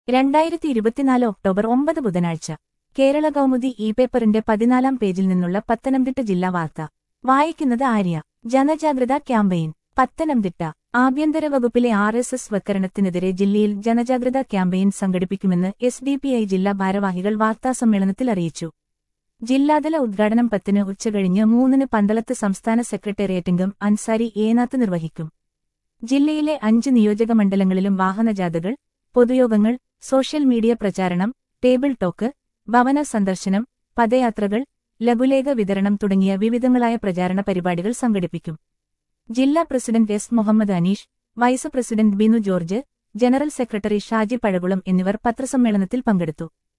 രണ്ടായിരത്തി ഇരുപത്തിനാല് ഒക്ടോബർ ഒമ്പത് ബുധനാഴ്ച കേരള കൗമുദി ഇ പേപ്പറിന്റെ പതിനാലാം പേജിൽ നിന്നുള്ള പത്തനംതിട്ട ജില്ലാ വാർത്ത വായിക്കുന്നത് ആര്യ ജനജാഗ്രതാ ക്യാമ്പയിൻ പത്തനംതിട്ട ആഭ്യന്തര വകുപ്പിലെ ആർ എസ് എസ് വൽക്കരണത്തിനെതിരെ ജില്ലയിൽ ജനജാഗ്രതാ ക്യാമ്പയിൻ സംഘടിപ്പിക്കുമെന്ന് എസ് ഡി പി ഐ ജില്ലാ ഭാരവാഹികൾ വാർത്താസമ്മേളനത്തിൽ അറിയിച്ചു ജില്ലാതല ഉദ്ഘാടനം പത്തിന് ഉച്ചകഴിഞ്ഞ് മൂന്നിന് പന്തളത്ത് സംസ്ഥാന സെക്രട്ടേറിയറ്റംഗം അൻസാരി ഏനാത്ത് നിർവഹിക്കും ജില്ലയിലെ അഞ്ച് നിയോജക മണ്ഡലങ്ങളിലും വാഹനജാഥകൾ പൊതുയോഗങ്ങൾ സോഷ്യൽ മീഡിയ പ്രചാരണം ടേബിൾ ടോക്ക് ഭവന സന്ദർശനം പദയാത്രകൾ ലഘുലേഖ വിതരണം തുടങ്ങിയ വിവിധങ്ങളായ പ്രചാരണ പരിപാടികൾ സംഘടിപ്പിക്കും ജില്ലാ president S Muhammad Anish vice president Binu George general secretary Shaji Pazhakulam എന്നിവർ പത്രസമ്മേളനത്തിൽ പങ്കെടുത്തു